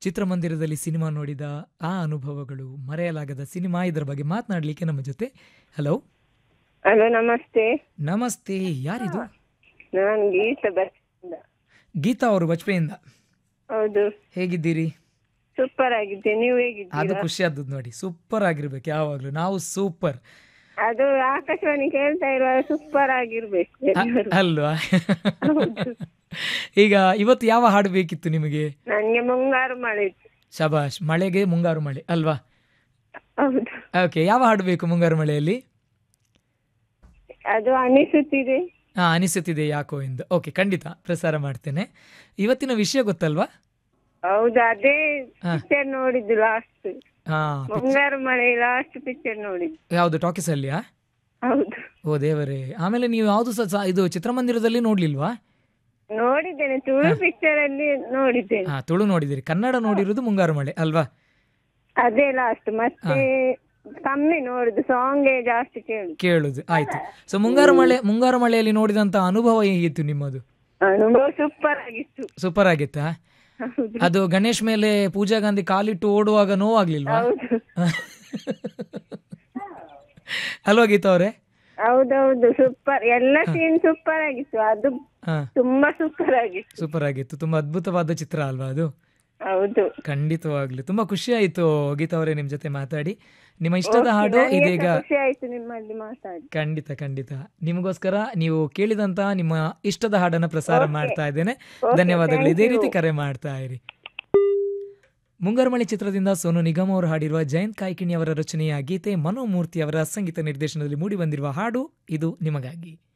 ಚಿತ್ರಮಂದಿರದಲ್ಲಿ ಸಿನಿಮಾ ನೋಡಿದ ಆ ಅನುಭವಗಳು ಮರೆಯಲಾಗದ ಸಿನಿಮಾ ಇದರ ಬಗ್ಗೆ ಮಾತನಾಡಲಿಕ್ಕೆ ನಮ್ಮ ಜೊತೆ ಹಲೋ ಹಲೋ ನಮಸ್ತೆ ನಮಸ್ತೆ ಯಾರಿದು ನಾನು ಗೀತಾ ಬರ್ತಿಂದ ಗೀತಾ ಅವರು ಬಜ್ಪೆಯಿಂದ ಹೌದು ಹೇಗಿದ್ದೀರಿ ಸೂಪರ್ ಆಗಿದ್ದೆ ನೀವು ಅದು ಹೇಗಿದ್ದೀರಾ ಖುಷಿ ಆದದ್ದು ನೋಡಿ ಸೂಪರ್ ಆಗಿರ್ಬೇಕು ಯಾವಾಗಲೂ ನಾವು ಸೂಪರ್ ಅದು ಆಕಾಶವಾಣಿ ಕೇಳ್ತಾ ಇರುವಾಗ ಸೂಪರ್ ಆಗಿರ್ಬೇಕು ಎಲ್ಲರೂ. ಅಲ್ವಾ ಈಗ ಇವತ್ತು ಯಾವ ಹಾಡು ಬೇಕಿತ್ತು ನಿಮಗೆ ನನ್ಗೆ ಮುಂಗಾರು ಮಳೆ ಇತ್ತು ಶಬಾಷ್ ಮಳೆಗೆ ಮುಂಗಾರು ಮಳೆ ಅಲ್ವಾ ಹೌದು ಓಕೆ ಯಾವ ಹಾಡು ಬೇಕು ಮುಂಗಾರು ಮಳೆಯಲ್ಲಿ ಅದು ಅನಿಸುತ್ತಿದೆ ಹಾ ಅನಿಸುತ್ತಿದೆ ಯಾಕೋ ಎಂದು ಓಕೆ ಖಂಡಿತ ಪ್ರಸಾರ ಮಾಡ್ತೇನೆ ಇವತ್ತಿನ ವಿಷಯ ಗೊತ್ತಲ್ವಾ ಹೌದು ಅದೇ ಹಾ. ಪಿಕ್ಚರ್ ನೋಡಿದ್ದು ಲಾಸ್ಟ್ ಹಾ ಮುಂಗಾರು ಮಳೆ ಲಾಸ್ಟ್ ಪಿಕ್ಚರ್ ನೋಡಿದ್ದು ಯಾವುದು ಟಾಕೀಸ್ ಅಲ್ಲಿಯಾ ಹೌದು ಓ ದೇವರೇ ಆಮೇಲೆ ನೀವು ಯಾವುದು ಸಹ ಇದು ಚಿತ್ರಮಂದಿರದಲ್ಲಿ ನೋಡ್ಲಿಲ್ವಾ ನೋಡಿದ್ದೇನೆ ತುಳು ಪಿಕ್ಚರ್ ಅಲ್ಲಿ ನೋಡಿದ್ದೇನೆ ಹಾ ತುಳು ನೋಡಿದಿರಿ ಕನ್ನಡ ನೋಡಿರುವುದು ಮುಂಗಾರು ಮಳೆ ಅಲ್ವಾ ಅದೇ ಲಾಸ್ಟ್ ಮತ್ತೆ ಕಮ್ಮಿ ನೋಡುದು ಸಾಂಗೇ ಜಾಸ್ತಿ ಕೇಳುದು ಕೇಳುದು ಆಯ್ತು ಸೊ ಮುಂಗಾರು ಮಳೆ ಮುಂಗಾರು ಮಳೆಯಲ್ಲಿ ನೋಡಿದಂತ ಅನುಭವ ಹೇಗಿತ್ತು ನಿಮ್ಮದು ಅನುಭವ ಸೂಪರ್ ಆಗಿತ್ತು ಸೂಪರ್ ಆಗಿತ್ತಾ ಹೌದು ಅದು ಗಣೇಶ್ ಮೇಲೆ ಪೂಜಾ ಗಾಂಧಿ ಕಾಲಿಟ್ಟು ಓಡುವಾಗ ನೋವಾಗ್ಲಿಲ್ವಾ ಹೌದು ಅಲ್ವಾ ಗೀತಾ ಅವರೇ ಹೌದೌದು ಸೂಪರ್ ಎಲ್ಲ ಸೀನ್ ಸೂಪರ್ ಆಗಿತ್ತು ಅದು ಹಾ ತುಂಬಾ ಸೂಪರ್ ಆಗಿತ್ತು ಸೂಪರ್ ಆಗಿತ್ತು ತುಂಬಾ ಅದ್ಭುತವಾದ ಚಿತ್ರ ಅಲ್ವಾ ಅದು ಹೌದು ಖಂಡಿತವಾಗ್ಲಿ ತುಂಬಾ ಖುಷಿ ಆಯ್ತು ಗೀತಾ ಅವರೇ ನಿಮ್ ಜೊತೆ ಮಾತಾಡಿ ನಿಮ್ಮ ಇಷ್ಟದ ಹಾಡು ನನಗೆ ಇದೀಗ ಸಹ ಖುಷಿ ಆಯ್ತು ನಿಮ್ಮಲ್ಲಿ ಮಾತಾಡಿ ಖಂಡಿತ ಖಂಡಿತ ನಿಮಗೋಸ್ಕರ ನೀವು ಕೇಳಿದಂತ ನಿಮ್ಮ ಇಷ್ಟದ ಹಾಡನ್ನ ಪ್ರಸಾರ ಮಾಡ್ತಾ ಇದ್ದೇನೆ ಧನ್ಯವಾದಗಳು ಇದೇ ರೀತಿ ಕರೆ ಮಾಡ್ತಾ ಇರಿ ಮುಂಗಾರುಮಳೆ ಚಿತ್ರದಿಂದ ಸೋನು ನಿಗಮ್ ಅವರು ಹಾಡಿರುವ ಜಯಂತ್ ಕಾಯ್ಕಿಣಿ ಅವರ ರಚನೆಯ ಗೀತೆ ಮನೋಮೂರ್ತಿ ಅವರ ಸಂಗೀತ ನಿರ್ದೇಶನದಲ್ಲಿ ಮೂಡಿ ಬಂದಿರುವ ಹಾಡು ಇದು ನಿಮಗಾಗಿ